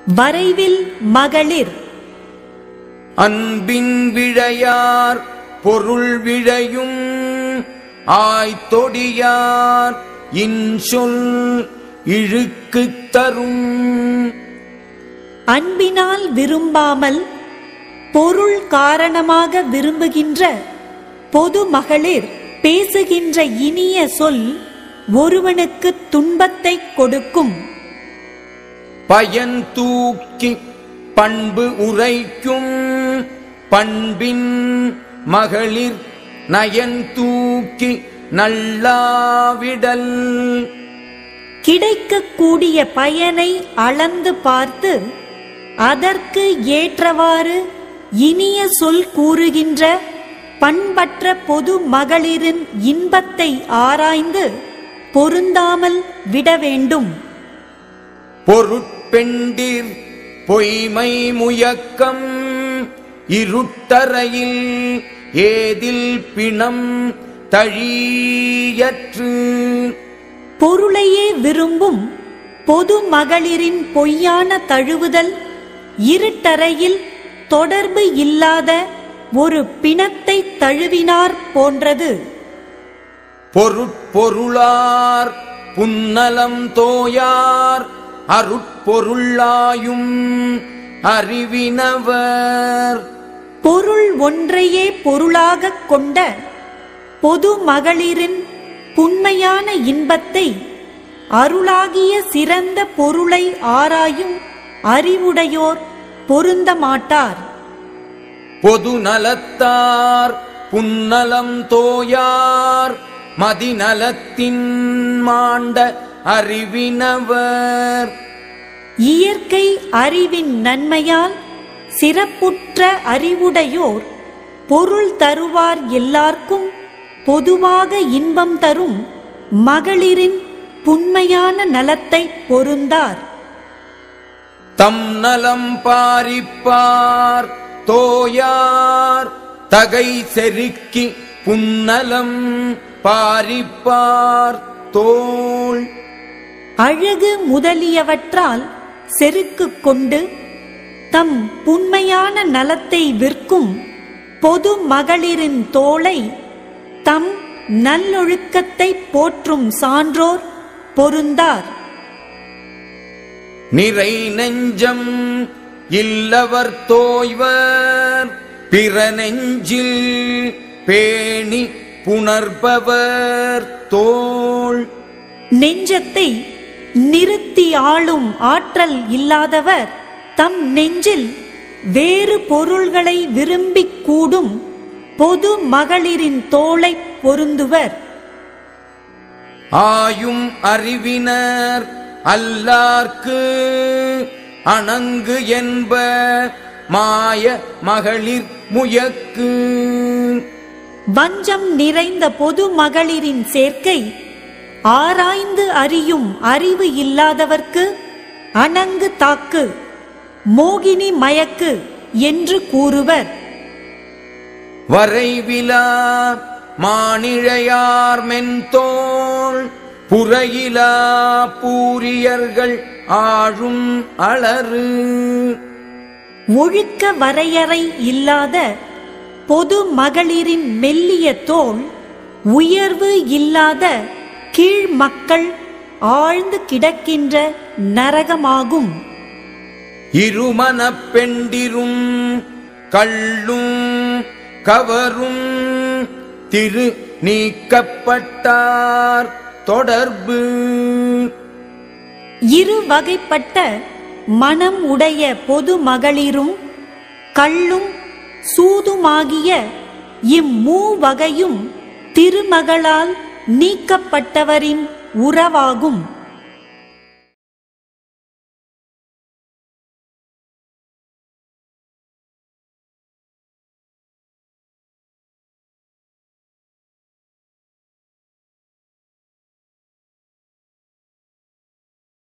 வரைவில் மகளிர் அன்பின் விழையார் பொருள் விழையும் ஆய்த்தொடியார் இன்சொல் இழுக்குத் தரும் அன்பினால் விரும்பாமல் பொருள் காரணமாக விரும்புகின்ற பொது மகளிர் பேசுகின்ற இனிய சொல் ஒருவனுக்கு துன்பத்தை கொடுக்கும் பயன் தூக்கி பண்பு உரைக்கும் பண்பின் மகளிர் நயன் தூக்கி நல்லாவிடல் கிடைக்கக்கூடிய பயனை அளந்து பார்த்து அதற்கு ஏற்றவாறு இனிய சொல் கூறுகின்ற பண்பற்ற பொது மகளிரின் இன்பத்தை ஆராய்ந்து பொருந்தாமல் விட வேண்டும் பொருட்பெண்டிர் பொய்மை முயக்கம் இருட்டறையில் ஏதில் பிணம் தழியற்று பொருளையே விரும்பும் பொது மகளிரின் பொய்யான தழுவுதல் இருட்டறையில் தொடர்பு இல்லாத ஒரு பிணத்தை தழுவினார் போன்றது பொருட்பொருளார் புன்னலம் தோயார் அருட்பொருளாயும் அறிவினவர் பொருள் ஒன்றையே பொருளாகக் கொண்ட பொது மகளிரின் புண்மையான இன்பத்தை அருளாகிய சிறந்த பொருளை ஆராயும் அறிவுடையோர் பொருந்த மாட்டார் பொது நலத்தார் புன்னலம் தோயார் மதிநலத்தின் மாண்ட அறிவினவர் இயற்கை அறிவின் நன்மையால் சிறப்புற்ற அறிவுடையோர் பொருள் தருவார் எல்லார்க்கும் பொதுவாக இன்பம் தரும் மகளிரின் புண்மையான நலத்தை பொருந்தார் தம் நலம் பாரிப்பார் தோயார் தகை செருக்கி புன்னலம் பாரிப்பார் தோள் அழகு முதலியவற்றால் செருக்கு கொண்டு தம் புண்மையான நலத்தை விற்கும் பொது மகளிரின் தோளை தம் நல்லொழுக்கத்தை போற்றும் சான்றோர் பொருந்தார் நிறை நெஞ்சம் இல்லவர் தோய்வர் பிற நெஞ்சில் பேணி புணர்பவர் தோள் நெஞ்சத்தை நிறுத்தி ஆளும் ஆற்றல் இல்லாதவர் தம் நெஞ்சில் வேறு பொருள்களை விரும்பிக் கூடும் பொது மகளிரின் தோளை பொருந்துவர் ஆயும் அறிவினர் அல்லார்க்கு அணங்கு என்ப மாய மகளிர் முயக்கு வஞ்சம் நிறைந்த பொது மகளிரின் சேர்க்கை ஆராய்ந்து அறியும் அறிவு இல்லாதவர்க்கு அணங்கு தாக்கு மோகினி மயக்கு என்று கூறுவர் வரைவிலா மானிழையார் மென்தோள் புறையிலா பூரியர்கள் ஆழும் அலறு ஒழுக்க வரையறை இல்லாத பொது மகளிரின் மெல்லிய தோள் உயர்வு இல்லாத கீழ் மக்கள் ஆழ்ந்து கிடக்கின்ற நரகமாகும் இருமனப் பெண்டிரும் கள்ளும் கவரும் திரு நீக்கப்பட்டார் தொடர்பு இரு வகைப்பட்ட மனம் உடைய பொது மகளிரும் கள்ளும் சூதுமாகிய இம்மூவகையும் திருமகளால் நீக்கப்பட்டவரின் உறவாகும்